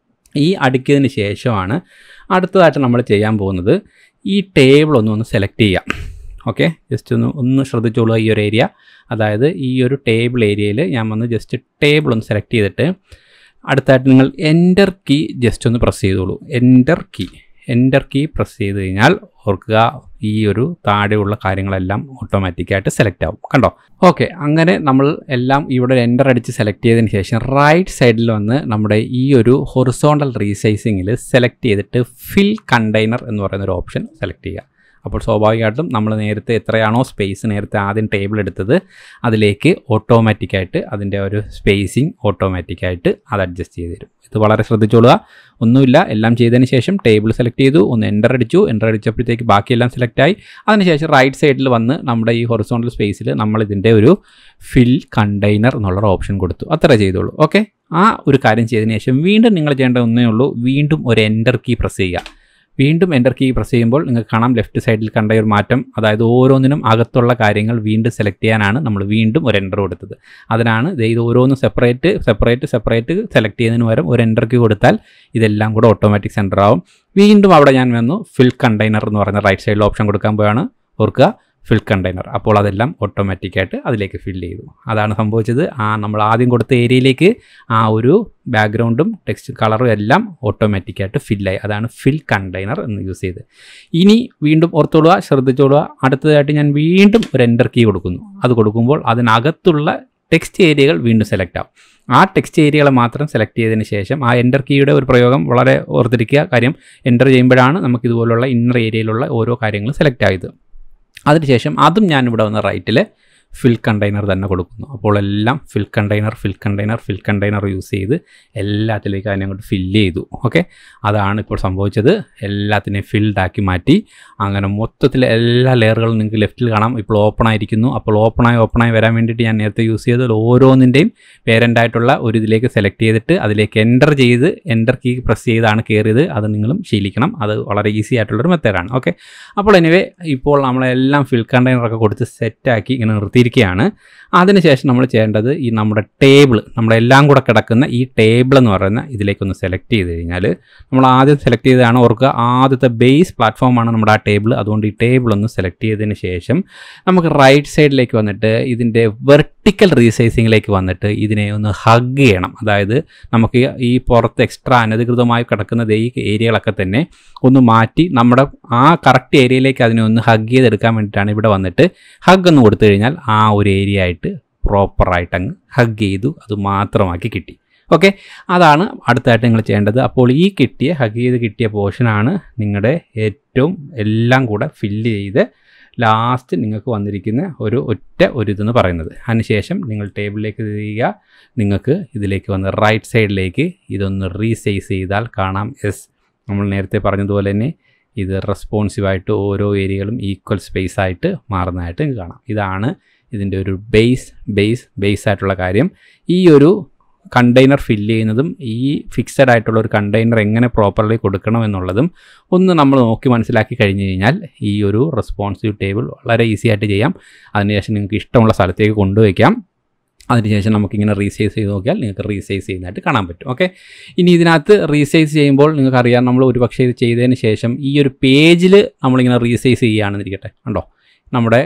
ഈ അടുക്കിയതിന് ശേഷമാണ് അടുത്തതായിട്ട് നമ്മൾ ചെയ്യാൻ പോകുന്നത് ഈ ടേബിൾ ഒന്ന് ഒന്ന് സെലക്ട് ചെയ്യാം ഓക്കെ ജസ്റ്റ് ഒന്ന് ഒന്ന് ശ്രദ്ധിച്ചോളുക ഈ ഒരു ഏരിയ അതായത് ഈ ഒരു ടേബിൾ ഏരിയയിൽ ഞാൻ വന്ന് ജസ്റ്റ് ടേബിൾ ഒന്ന് സെലക്ട് ചെയ്തിട്ട് അടുത്തായിട്ട് നിങ്ങൾ എൻ്റർ കീ ജസ്റ്റ് ഒന്ന് പ്രസ് ചെയ്തോളൂ enter key enter key press ചെയ്ത് കഴിഞ്ഞാൽ ഓർക്കുക ഈ ഒരു താഴെയുള്ള കാര്യങ്ങളെല്ലാം ഓട്ടോമാറ്റിക്കായിട്ട് സെലക്ട് ആവും കണ്ടോ ഓക്കെ അങ്ങനെ നമ്മൾ എല്ലാം ഇവിടെ എൻ്റർ അടിച്ച് സെലക്ട് ചെയ്തതിന് ശേഷം റൈറ്റ് സൈഡിൽ വന്ന് നമ്മുടെ ഈ ഒരു ഹൊറിസോണ്ടൽ റീസൈസിങ്ങിൽ സെലക്ട് ചെയ്തിട്ട് ഫിൽ കണ്ടെയ്നർ എന്ന് പറയുന്ന ഒരു ഓപ്ഷൻ സെലക്ട് ചെയ്യുക അപ്പോൾ സ്വാഭാവികമായിട്ടും നമ്മൾ നേരത്തെ എത്രയാണോ സ്പേസ് നേരത്തെ ആദ്യം ടേബിൾ എടുത്തത് അതിലേക്ക് ഓട്ടോമാറ്റിക്കായിട്ട് അതിൻ്റെ ഒരു സ്പേസിങ് ഓട്ടോമാറ്റിക്കായിട്ട് അത് അഡ്ജസ്റ്റ് ചെയ്ത് തരും ഇത് വളരെ ശ്രദ്ധിച്ചോളുക ഒന്നുമില്ല എല്ലാം ചെയ്തതിന് ശേഷം ടേബിൾ സെലക്ട് ചെയ്തു ഒന്ന് എൻ്റർ അടിച്ചു എൻ്റർ അടിച്ചപ്പോഴത്തേക്ക് ബാക്കിയെല്ലാം സെലക്ട് ആയി അതിനുശേഷം റൈറ്റ് സൈഡിൽ വന്ന് നമ്മുടെ ഈ ഹൊറിസോണ്ടൽ സ്പേസിൽ നമ്മൾ ഇതിൻ്റെ ഒരു ഫിൽ കണ്ടെയ്നർ എന്നുള്ള ഓപ്ഷൻ കൊടുത്തു അത്ര ചെയ്തോളൂ ഓക്കെ ആ ഒരു കാര്യം ചെയ്തതിന് ശേഷം വീണ്ടും നിങ്ങൾ ചെയ്യേണ്ട ഒന്നേ ഉള്ളൂ വീണ്ടും ഒരു എൻ്റർ കീ പ്രസ് ചെയ്യുക വീണ്ടും എൻ്റർ കീ പ്രസ് ചെയ്യുമ്പോൾ നിങ്ങൾക്ക് കാണാം ലെഫ്റ്റ് സൈഡിൽ കണ്ട ഒരു മാറ്റം അതായത് ഓരോന്നിനും അകത്തുള്ള കാര്യങ്ങൾ വീണ്ടും സെലക്ട് ചെയ്യാനാണ് നമ്മൾ വീണ്ടും ഒരു എൻ്റർ കൊടുത്തത് അതിനാണ് ദേ ഇത് ഓരോന്നും സെപ്പറേറ്റ് സെപ്പറേറ്റ് സെപ്പറേറ്റ് സെലക്ട് ചെയ്യുന്നതിന് പകരം ഒരു എൻ്റർ കീ കൊടുത്താൽ ഇതെല്ലാം കൂടെ ഓട്ടോമാറ്റിക് സെൻറ്റർ ആവും വീണ്ടും അവിടെ ഞാൻ വന്നു ഫിൽ കണ്ടെയ്നർ എന്ന് പറയുന്ന റൈറ്റ് സൈഡിൽ ഓപ്ഷൻ കൊടുക്കാൻ പോയാണ് ഓർക്കുക ഫിൽ കണ്ടെയ്നർ അപ്പോൾ അതെല്ലാം ഓട്ടോമാറ്റിക്കായിട്ട് അതിലേക്ക് ഫിൽ ചെയ്തു അതാണ് സംഭവിച്ചത് ആ നമ്മൾ ആദ്യം കൊടുത്ത ഏരിയയിലേക്ക് ആ ഒരു ബാക്ക്ഗ്രൗണ്ടും ടെക്സ്റ്റ് കളറും എല്ലാം ഓട്ടോമാറ്റിക്കായിട്ട് ഫില്ലായി അതാണ് ഫിൽ കണ്ടെയ്നർ എന്ന് യൂസ് ചെയ്ത് ഇനി വീണ്ടും ഓർത്തോളുക ശ്രദ്ധിച്ചോളുക അടുത്തതായിട്ട് ഞാൻ വീണ്ടും ഒരു എൻ്റർ കീ കൊടുക്കുന്നു അത് കൊടുക്കുമ്പോൾ അതിനകത്തുള്ള ടെക്സ്റ്റ് ഏരിയകൾ വീണ്ടും സെലക്ട് ആവും ആ ടെക്സ്റ്റ് ഏരിയകളെ മാത്രം സെലക്ട് ചെയ്തതിന് ശേഷം ആ എൻ്റർ കീയുടെ ഒരു പ്രയോഗം വളരെ ഓർത്തിരിക്കുക കാര്യം എൻ്റർ ചെയ്യുമ്പോഴാണ് നമുക്ക് ഇതുപോലുള്ള ഇന്നർ ഏരിയയിലുള്ള ഓരോ കാര്യങ്ങളും സെലക്ട് ആയത് അതിനുശേഷം അതും ഞാനിവിടെ വന്ന റൈറ്റിൽ ഫിൽ കണ്ടെയ്നർ തന്നെ കൊടുക്കുന്നു അപ്പോൾ എല്ലാം fill container fill container fill container use ചെയ്ത് എല്ലാത്തിലേക്കും അതിനെ അങ്ങോട്ട് ഫില്ല് ചെയ്തു ഓക്കെ അതാണ് ഇപ്പോൾ സംഭവിച്ചത് എല്ലാത്തിനെയും ഫിൽഡ് ആക്കി മാറ്റി അങ്ങനെ മൊത്തത്തിൽ എല്ലാ ലെയറുകളും നിങ്ങൾക്ക് ലെഫ്റ്റിൽ കാണാം ഇപ്പോൾ ഓപ്പൺ ആയിരിക്കുന്നു അപ്പോൾ ഓപ്പണായി ഓപ്പണായി വരാൻ വേണ്ടിയിട്ട് ഞാൻ നേരത്തെ യൂസ് ചെയ്തത് ഓരോന്നിൻ്റെയും പേരൻ്റ് ആയിട്ടുള്ള ഒരു ഇതിലേക്ക് സെലക്ട് ചെയ്തിട്ട് അതിലേക്ക് എൻ്റർ ചെയ്ത് എൻ്റർ കീ പ്രസ് ചെയ്താണ് കയറിയത് അത് നിങ്ങളും ശീലിക്കണം അത് വളരെ ഈസി ആയിട്ടുള്ളൊരു മെത്തേഡാണ് ഓക്കെ അപ്പോൾ എനിവേ ഇപ്പോൾ നമ്മളെല്ലാം ഫിൽ കണ്ടെയ്നറൊക്കെ കൊടുത്ത് സെറ്റാക്കി ഇങ്ങനെ നിർത്തിയിരിക്കുകയാണ് അതിനുശേഷം നമ്മൾ ചെയ്യേണ്ടത് ഈ നമ്മുടെ ടേബിൾ നമ്മളെല്ലാം കൂടെ കിടക്കുന്ന ഈ ടേബിൾ എന്ന് പറയുന്ന ഇതിലേക്കൊന്ന് സെലക്ട് ചെയ്ത് കഴിഞ്ഞാൽ നമ്മൾ ആദ്യം സെലക്ട് ചെയ്തതാണ് ഓർക്കുക ആദ്യത്തെ ബേസ് പ്ലാറ്റ്ഫോമാണ് നമ്മുടെ ആ ടേബിൾ അതുകൊണ്ട് ഈ ടേബിൾ ഒന്ന് സെലക്ട് ചെയ്തതിന് ശേഷം നമുക്ക് റൈറ്റ് സൈഡിലേക്ക് വന്നിട്ട് ഇതിൻ്റെ വെർട്ടിക്കൽ റീസൈസിങ്ങിലേക്ക് വന്നിട്ട് ഇതിനെ ഒന്ന് ഹഗ് ചെയ്യണം അതായത് നമുക്ക് ഈ പുറത്ത് എക്സ്ട്രാ അനധികൃതമായി കിടക്കുന്ന ഈ ഏരിയകളൊക്കെ തന്നെ ഒന്ന് മാറ്റി നമ്മുടെ ആ കറക്റ്റ് ഏരിയയിലേക്ക് അതിനെ ഒന്ന് ഹഗ് ചെയ്തെടുക്കാൻ വേണ്ടിയിട്ടാണ് ഇവിടെ വന്നിട്ട് ഹഗ് എന്ന് കൊടുത്തു കഴിഞ്ഞാൽ ആ ഒരു ഏരിയ ആയിട്ട് പ്രോപ്പറായിട്ട് അങ്ങ് ഹഗ് ചെയ്തു അത് മാത്രമാക്കി കിട്ടി ഓക്കെ അതാണ് അടുത്തായിട്ട് നിങ്ങൾ ചെയ്യേണ്ടത് അപ്പോൾ ഈ കിട്ടിയ ഹഗ് ചെയ്ത് കിട്ടിയ പോർഷനാണ് നിങ്ങളുടെ ഏറ്റവും എല്ലാം കൂടെ ഫില്ല് ചെയ്ത് ലാസ്റ്റ് നിങ്ങൾക്ക് വന്നിരിക്കുന്ന ഒരു ഒറ്റ ഒരു ഇതെന്ന് പറയുന്നത് അതിനുശേഷം നിങ്ങൾ ടേബിളിലേക്ക് ചെയ്യുക നിങ്ങൾക്ക് ഇതിലേക്ക് വന്ന് റൈറ്റ് സൈഡിലേക്ക് ഇതൊന്ന് റീസൈസ് ചെയ്താൽ കാണാം എസ് നമ്മൾ നേരത്തെ പറഞ്ഞതുപോലെ തന്നെ ഇത് റെസ്പോൺസീവായിട്ട് ഓരോ ഏരിയകളും ഈക്വൽ സ്പേസ് ആയിട്ട് മാറുന്നതായിട്ട് നിങ്ങൾക്ക് കാണാം ഇതാണ് ഇതിൻ്റെ ഒരു ബേസ് ബേസ് ബേസ് ആയിട്ടുള്ള കാര്യം ഈ ഒരു കണ്ടെയ്നർ ഫില്ല് ചെയ്യുന്നതും ഈ ഫിക്സഡ് ആയിട്ടുള്ള ഒരു കണ്ടെയ്നർ എങ്ങനെ പ്രോപ്പർലി കൊടുക്കണം എന്നുള്ളതും ഒന്ന് നമ്മൾ നോക്കി മനസ്സിലാക്കി കഴിഞ്ഞ് കഴിഞ്ഞാൽ ഈ ഒരു റെസ്പോൺസീവ് ടേബിൾ വളരെ ഈസി ആയിട്ട് ചെയ്യാം അതിനുശേഷം നിങ്ങൾക്ക് ഇഷ്ടമുള്ള സ്ഥലത്തേക്ക് കൊണ്ടുവയ്ക്കാം അതിനുശേഷം നമുക്കിങ്ങനെ റീസൈസ് ചെയ്ത് നോക്കിയാൽ നിങ്ങൾക്ക് റീസൈസ് ചെയ്യുന്നതായിട്ട് കാണാൻ പറ്റും ഓക്കെ ഇനി ഇതിനകത്ത് റീസൈസ് ചെയ്യുമ്പോൾ നിങ്ങൾക്കറിയാം നമ്മൾ ഒരു പക്ഷേ ഇത് ചെയ്തതിന് ശേഷം ഈ ഒരു പേജിൽ നമ്മളിങ്ങനെ റീസൈസ് ചെയ്യുകയാണെന്നിരിക്കട്ടെ കണ്ടോ നമ്മുടെ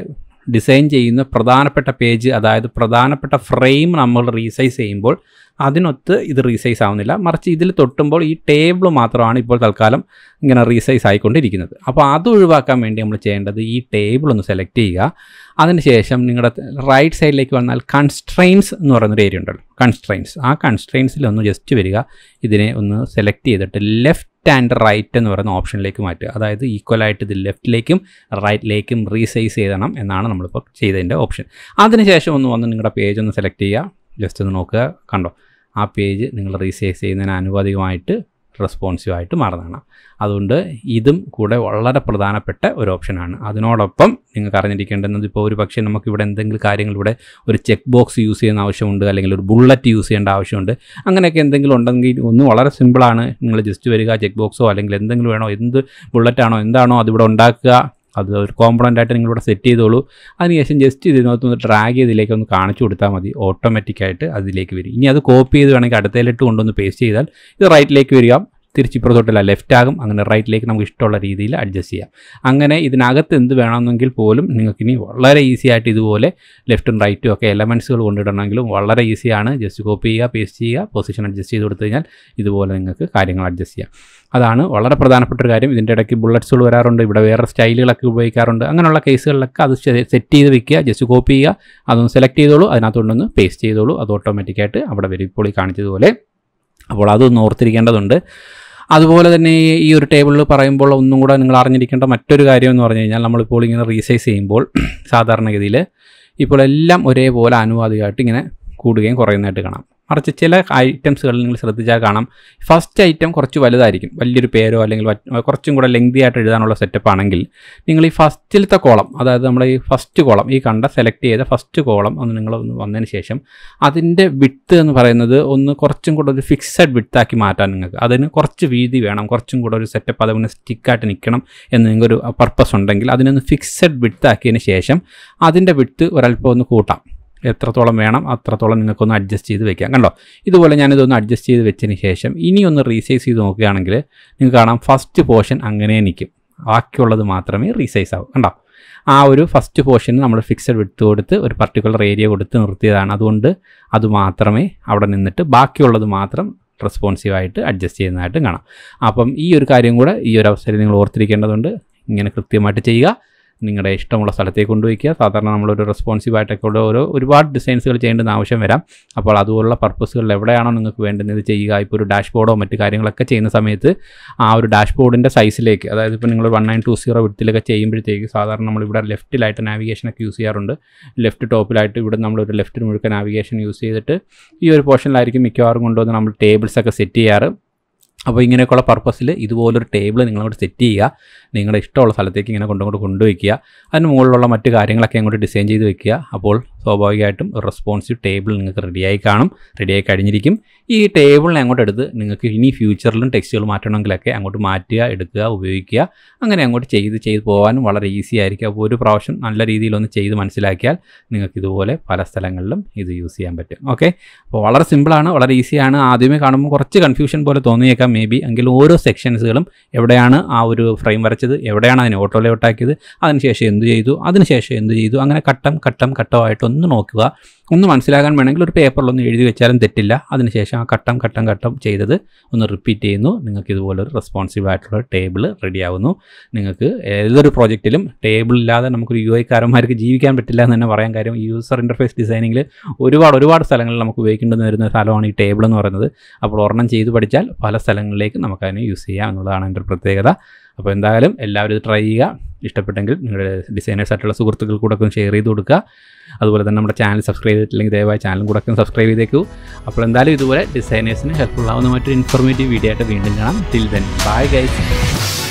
ഡിസൈൻ ചെയ്യുന്ന പ്രധാനപ്പെട്ട പേജ് അതായത് പ്രധാനപ്പെട്ട ഫ്രെയിം നമ്മൾ റീസൈസ് ചെയ്യുമ്പോൾ അതിനൊത്ത് ഇത് റീസൈസ് ആവുന്നില്ല മറിച്ച് ഇതിൽ തൊട്ടുമ്പോൾ ഈ ടേബിൾ മാത്രമാണ് ഇപ്പോൾ തൽക്കാലം ഇങ്ങനെ റീസൈസ് ആയിക്കൊണ്ടിരിക്കുന്നത് അപ്പോൾ അത് ഒഴിവാക്കാൻ വേണ്ടി നമ്മൾ ചെയ്യേണ്ടത് ഈ ടേബിൾ ഒന്ന് സെലക്ട് ചെയ്യുക അതിനുശേഷം നിങ്ങളുടെ റൈറ്റ് സൈഡിലേക്ക് വന്നാൽ കൺസ്ട്രെയിൻസ് എന്ന് പറയുന്നൊരു ഏരിയ ഉണ്ടല്ലോ കൺസ്ട്രെയിൻസ് ആ കൺസ്ട്രെയിൻസിൽ ഒന്ന് ജസ്റ്റ് വരിക ഇതിനെ ഒന്ന് സെലക്ട് ചെയ്തിട്ട് ലെഫ്റ്റ് ആൻഡ് റൈറ്റ് എന്ന് പറയുന്ന ഓപ്ഷനിലേക്ക് മാറ്റുക അതായത് ഈക്വലായിട്ട് ഇത് ലെഫ്റ്റിലേക്കും റൈറ്റിലേക്കും റീസൈസ് ചെയ്യണം എന്നാണ് നമ്മളിപ്പോൾ ചെയ്തതിൻ്റെ ഓപ്ഷൻ അതിനുശേഷം ഒന്ന് വന്ന് നിങ്ങളുടെ പേജ് ഒന്ന് സെലക്ട് ചെയ്യുക ജസ്റ്റ് ഒന്ന് നോക്കുക കണ്ടോ ആ പേജ് നിങ്ങൾ റീസൈസ് ചെയ്യുന്നതിന് ആനുപാതികമായിട്ട് റെസ്പോൺസീവായിട്ട് മാറുന്നതാണ് അതുകൊണ്ട് ഇതും കൂടെ വളരെ പ്രധാനപ്പെട്ട ഒരു ഓപ്ഷനാണ് അതിനോടൊപ്പം നിങ്ങൾക്ക് അറിഞ്ഞിരിക്കേണ്ടുന്നത് ഇപ്പോൾ ഒരു പക്ഷേ നമുക്ക് ഇവിടെ എന്തെങ്കിലും കാര്യങ്ങൾ ഇവിടെ ഒരു ചെക്ക് ബോക്സ് യൂസ് ചെയ്യുന്ന ആവശ്യമുണ്ട് അല്ലെങ്കിൽ ഒരു ബുള്ളറ്റ് യൂസ് ചെയ്യേണ്ട ആവശ്യമുണ്ട് അങ്ങനെയൊക്കെ എന്തെങ്കിലും ഉണ്ടെങ്കിൽ ഒന്ന് വളരെ സിമ്പിളാണ് നിങ്ങൾ ജസ്റ്റ് വരിക ചെക്ക് ബോക്സോ അല്ലെങ്കിൽ എന്തെങ്കിലും വേണോ എന്ത് ബുള്ളറ്റാണോ എന്താണോ അതിവിടെ ഉണ്ടാക്കുക അത് ഒരു കോമ്പണൻ്റ് ആയിട്ട് നിങ്ങളിവിടെ സെറ്റ് ചെയ്തോളൂ അതിനുശേഷം ജസ്റ്റ് ഇതിനകത്ത് ഒന്ന് ഡ്രാഗ് ചെയ്തിലേക്ക് ഒന്ന് കാണിച്ചു കൊടുത്താൽ മതി ഓട്ടോമാറ്റിക്കായിട്ട് അതിലേക്ക് വരും ഇനി അത് കോപ്പി ചെയ്ത് വേണമെങ്കിൽ അടുത്തതിലിട്ട് കൊണ്ടൊന്ന് പേസ്റ്റ് ചെയ്താൽ ഇത് റൈറ്റിലേക്ക് വരിക തിരിച്ചിപ്പുറത്തോട്ടല്ല ലെഫ്റ്റ് ആകും അങ്ങനെ റൈറ്റിലേക്ക് നമുക്ക് ഇഷ്ടമുള്ള രീതിയിൽ അഡ്ജസ്റ്റ് ചെയ്യാം അങ്ങനെ ഇതിനകത്ത് എന്ത് വേണമെന്നെങ്കിൽ പോലും നിങ്ങൾക്ക് ഇനി വളരെ ഈസി ആയിട്ട് ഇതുപോലെ ലെഫ്റ്റും റൈറ്റും ഒക്കെ എലമെൻസുകൾ കൊണ്ടിടണമെങ്കിലും വളരെ ഈസിയാണ് ജസ്റ്റ് കോപ്പി ചെയ്യുക പേസ്റ്റ് ചെയ്യുക പൊസിഷൻ അഡ്ജസ്റ്റ് ചെയ്ത് കൊടുത്തു കഴിഞ്ഞാൽ ഇതുപോലെ നിങ്ങൾക്ക് കാര്യങ്ങൾ അഡ്ജസ്റ്റ് ചെയ്യാം അതാണ് വളരെ പ്രധാനപ്പെട്ട ഒരു കാര്യം ഇതിൻ്റെ ഇടയ്ക്ക് ബുള്ളറ്റ്സുകൾ വരാറുണ്ട് ഇവിടെ വേറെ സ്റ്റൈലുകളൊക്കെ ഉപയോഗിക്കാറുണ്ട് അങ്ങനെയുള്ള കേസുകളിലൊക്കെ അത് സെറ്റ് ചെയ്ത് വെക്കുക ജസ്റ്റ് കോപ്പി ചെയ്യുക അതൊന്ന് സെലക്ട് ചെയ്തോളൂ അതിനകത്തുകൊണ്ടൊന്ന് പേസ്റ്റ് ചെയ്തോളൂ അത് ഓട്ടോമാറ്റിക്കായിട്ട് അവിടെ വരും ഇപ്പോൾ ഈ കാണിച്ചതുപോലെ അപ്പോൾ അതൊന്ന് ഓർത്തിരിക്കേണ്ടതുണ്ട് അതുപോലെ തന്നെ ഈ ഒരു ടേബിളിൽ പറയുമ്പോൾ ഒന്നും കൂടെ നിങ്ങൾ അറിഞ്ഞിരിക്കേണ്ട മറ്റൊരു കാര്യം എന്ന് പറഞ്ഞു കഴിഞ്ഞാൽ നമ്മളിപ്പോൾ ഇങ്ങനെ റീസൈസ് ചെയ്യുമ്പോൾ സാധാരണഗതിയിൽ ഇപ്പോൾ എല്ലാം ഒരേപോലെ ആനുപാതികമായിട്ട് ഇങ്ങനെ കൂടുകയും കുറയുന്നതായിട്ട് കാണാം മറിച്ച് ചില ഐറ്റംസുകൾ നിങ്ങൾ ശ്രദ്ധിച്ചാൽ കാണാം ഫസ്റ്റ് ഐറ്റം കുറച്ച് വലുതായിരിക്കും വലിയൊരു പേരോ അല്ലെങ്കിൽ വ- കുറച്ചും കൂടെ ലെങ്തി ആയിട്ട് എഴുതാനുള്ള സെറ്റപ്പ് ആണെങ്കിൽ നിങ്ങൾ ഈ ഫസ്റ്റിലത്തെ കോളം അതായത് നമ്മൾ ഈ ഫസ്റ്റ് കോളം ഈ കണ്ട സെലക്ട് ചെയ്ത ഫസ്റ്റ് കോളം ഒന്ന് നിങ്ങൾ ഒന്ന് വന്നതിന് ശേഷം അതിൻ്റെ വിട്ട് എന്ന് പറയുന്നത് ഒന്ന് കുറച്ചും കൂടെ ഒരു ഫിക്സഡ് വിട്ടാക്കി മാറ്റാൻ നിങ്ങൾക്ക് അതിന് കുറച്ച് വീതി വേണം കുറച്ചും കൂടെ ഒരു സെറ്റപ്പ് അതങ്ങനെ സ്റ്റിക്കായിട്ട് നിൽക്കണം എന്ന് നിങ്ങൾക്കൊരു പർപ്പസ് ഉണ്ടെങ്കിൽ അതിനൊന്ന് ഫിക്സഡ് വിട്ടാക്കിയതിന് ശേഷം അതിൻ്റെ വിട്ട് ഒരല്പം ഒന്ന് കൂട്ടാം എത്രത്തോളം വേണം അത്രത്തോളം നിങ്ങൾക്കൊന്ന് അഡ്ജസ്റ്റ് ചെയ്ത് വെക്കാം കണ്ടോ ഇതുപോലെ ഞാനിതൊന്ന് അഡ്ജസ്റ്റ് ചെയ്ത് വെച്ചതിന് ശേഷം ഇനി ഒന്ന് റീസൈസ് ചെയ്ത് നോക്കുകയാണെങ്കിൽ നിങ്ങൾക്ക് കാണാം ഫസ്റ്റ് പോർഷൻ അങ്ങനെ നിൽക്കും ബാക്കിയുള്ളത് മാത്രമേ റീസൈസ് ആവൂ കണ്ടോ ആ ഒരു ഫസ്റ്റ് പോർഷന് നമ്മൾ ഫിക്സഡ് വിട്ട് കൊടുത്ത് ഒരു പർട്ടിക്കുലർ ഏരിയ കൊടുത്ത് നിർത്തിയതാണ് അതുകൊണ്ട് അത് മാത്രമേ അവിടെ നിന്നിട്ട് ബാക്കിയുള്ളത് മാത്രം റെസ്പോൺസീവായിട്ട് അഡ്ജസ്റ്റ് ചെയ്യുന്നതായിട്ടും കാണാം അപ്പം ഈ ഒരു കാര്യം കൂടെ ഈ ഒരു അവസരം നിങ്ങൾ ഓർത്തിരിക്കേണ്ടതുണ്ട് ഇങ്ങനെ കൃത്യമായിട്ട് ചെയ്യുക നിങ്ങളുടെ ഇഷ്ടമുള്ള സ്ഥലത്തേക്ക് കൊണ്ടുവയ്ക്കുക സാധാരണ നമ്മളൊരു റെസ്പോൺസീവ് ആയിട്ടൊക്കെ ഉള്ള ഓരോ ഒരുപാട് ഡിസൈൻസുകൾ ചെയ്യേണ്ടുന്ന ആവശ്യം വരാം അപ്പോൾ അതുപോലുള്ള പർപ്പസുകളിൽ എവിടെയാണോ നിങ്ങൾക്ക് വേണ്ടുന്നത് ചെയ്യുക ഇപ്പോൾ ഒരു ഡാഷ്ബോർഡോ മറ്റു കാര്യങ്ങളൊക്കെ ചെയ്യുന്ന സമയത്ത് ആ ഒരു ഡാഷ്ബോർഡിൻ്റെ സൈസിലേക്ക് അതായത് ഇപ്പോൾ നിങ്ങൾ വൺ നയൻ ടു സീറോ വിടത്തിലൊക്കെ ചെയ്യുമ്പോഴത്തേക്ക് സാധാരണ നമ്മളിവിടെ ലെഫ്റ്റിലായിട്ട് നാവിഗേഷനൊക്കെ യൂസ് ചെയ്യാറുണ്ട് ലെഫ്റ്റ് ടോപ്പിലായിട്ട് ഇവിടെ നമ്മളൊരു ലെഫ്റ്റ് മുഴുക്ക നാവിഗേഷൻ യൂസ് ചെയ്തിട്ട് ഈ ഒരു പോർഷനിലായിരിക്കും മിക്കവാറും കൊണ്ടുവന്ന് നമ്മൾ ടേബിൾസ് ഒക്കെ സെറ്റ് ചെയ്യാറ് അപ്പോൾ ഇങ്ങനെയൊക്കെയുള്ള പർപ്പസിൽ ഇതുപോലൊരു ടേബിൾ നിങ്ങളങ്ങോട്ട് സെറ്റ് ചെയ്യുക നിങ്ങളുടെ ഇഷ്ടമുള്ള സ്ഥലത്തേക്ക് ഇങ്ങനെ കൊണ്ടുകൊണ്ട് കൊണ്ടുവയ്ക്കുക അതിന് മുകളിലുള്ള മറ്റു കാര്യങ്ങളൊക്കെ അങ്ങോട്ട് ഡിസൈൻ ചെയ്ത് വെക്കുക അപ്പോൾ സ്വാഭാവികമായിട്ടും ഒരു റെസ്പോൺസീവ് ടേബിൾ നിങ്ങൾക്ക് റെഡിയായി കാണും റെഡിയായി കഴിഞ്ഞിരിക്കും ഈ ടേബിളിനെ അങ്ങോട്ട് എടുത്ത് നിങ്ങൾക്ക് ഇനി ഫ്യൂച്ചറിലും ടെക്സ്റ്റുകൾ മാറ്റണമെങ്കിലൊക്കെ അങ്ങോട്ട് മാറ്റുക എടുക്കുക ഉപയോഗിക്കുക അങ്ങനെ അങ്ങോട്ട് ചെയ്ത് ചെയ്ത് പോകാനും വളരെ ഈസി ആയിരിക്കും അപ്പോൾ ഒരു പ്രാവശ്യം നല്ല രീതിയിലൊന്ന് ചെയ്ത് മനസ്സിലാക്കിയാൽ നിങ്ങൾക്ക് ഇതുപോലെ പല സ്ഥലങ്ങളിലും ഇത് യൂസ് ചെയ്യാൻ പറ്റും ഓക്കെ അപ്പോൾ വളരെ സിമ്പിളാണ് വളരെ ഈസിയാണ് ആദ്യമേ കാണുമ്പോൾ കുറച്ച് കൺഫ്യൂഷൻ പോലെ തോന്നിയേക്കാം മേ ബി എങ്കിലും ഓരോ സെക്ഷൻസുകളും എവിടെയാണ് ആ ഒരു ഫ്രെയിം വരച്ചത് എവിടെയാണ് അതിനെ ഓട്ടോ ലേഔട്ട് ആക്കിയത് അതിനുശേഷം എന്ത് ചെയ്തു അതിനുശേഷം എന്ത് ചെയ്തു അങ്ങനെ ഘട്ടം ഘട്ടം ഘട്ടമായിട്ട് ഒന്ന് നോക്കുക ഒന്ന് മനസ്സിലാക്കാൻ വേണമെങ്കിൽ ഒരു പേപ്പറിലൊന്ന് എഴുതി വെച്ചാലും തെറ്റില്ല അതിനുശേഷം ആ ഘട്ടം ഘട്ടം ഘട്ടം ചെയ്തത് ഒന്ന് റിപ്പീറ്റ് ചെയ്യുന്നു നിങ്ങൾക്ക് ഇതുപോലെ ഒരു റെസ്പോൺസീവ് ആയിട്ടുള്ള ടേബിൾ റെഡിയാവുന്നു നിങ്ങൾക്ക് ഏതൊരു പ്രോജക്റ്റിലും ടേബിൾ ഇല്ലാതെ നമുക്കൊരു യു ഐക്കാരന്മാർക്ക് ജീവിക്കാൻ പറ്റില്ല എന്ന് തന്നെ പറയാൻ കാര്യം യൂസർ ഇൻ്റർഫേസ് ഡിസൈനിങ്ങിൽ ഒരുപാട് ഒരുപാട് സ്ഥലങ്ങളിൽ നമുക്ക് ഉപയോഗിക്കേണ്ടെന്ന് വരുന്ന സ്ഥലമാണ് ഈ ടേബിൾ എന്ന് പറയുന്നത് അപ്പോൾ ഒരെണ്ണം ചെയ്ത് പഠിച്ചാൽ പല സ്ഥലങ്ങളിലേക്ക് നമുക്കതിനെ യൂസ് ചെയ്യാം എന്നുള്ളതാണ് എൻ്റെ ഒരു പ്രത്യേകത അപ്പോൾ എന്തായാലും എല്ലാവരും ഇത് ട്രൈ ചെയ്യുക ഇഷ്ടപ്പെട്ടെങ്കിൽ നിങ്ങളുടെ ഡിസൈനേഴ്സ് ആയിട്ടുള്ള സുഹൃത്തുക്കൾ കൂടെ ഒക്കെ ഷെയർ ചെയ്ത് കൊടുക്കുക അതുപോലെ തന്നെ നമ്മുടെ ചാനൽ സബ്സ്ക്രൈബ് ചെയ്തിട്ടില്ലെങ്കിൽ ദയവായി ചാനലും കൂടെ ഒക്കെ സബ്സ്ക്രൈബ് ചെയ്തേക്കൂ അപ്പോൾ എന്തായാലും ഇതുപോലെ ഡിസൈനേഴ്സിന് ഹെൽപ്ഫുൾ ആവുന്ന മറ്റൊരു ഇൻഫോർമേറ്റീവ് വീഡിയോ ആയിട്ട് വീണ്ടും കാണാം ടിൽ ദെൻ ബൈ ഗൈസ്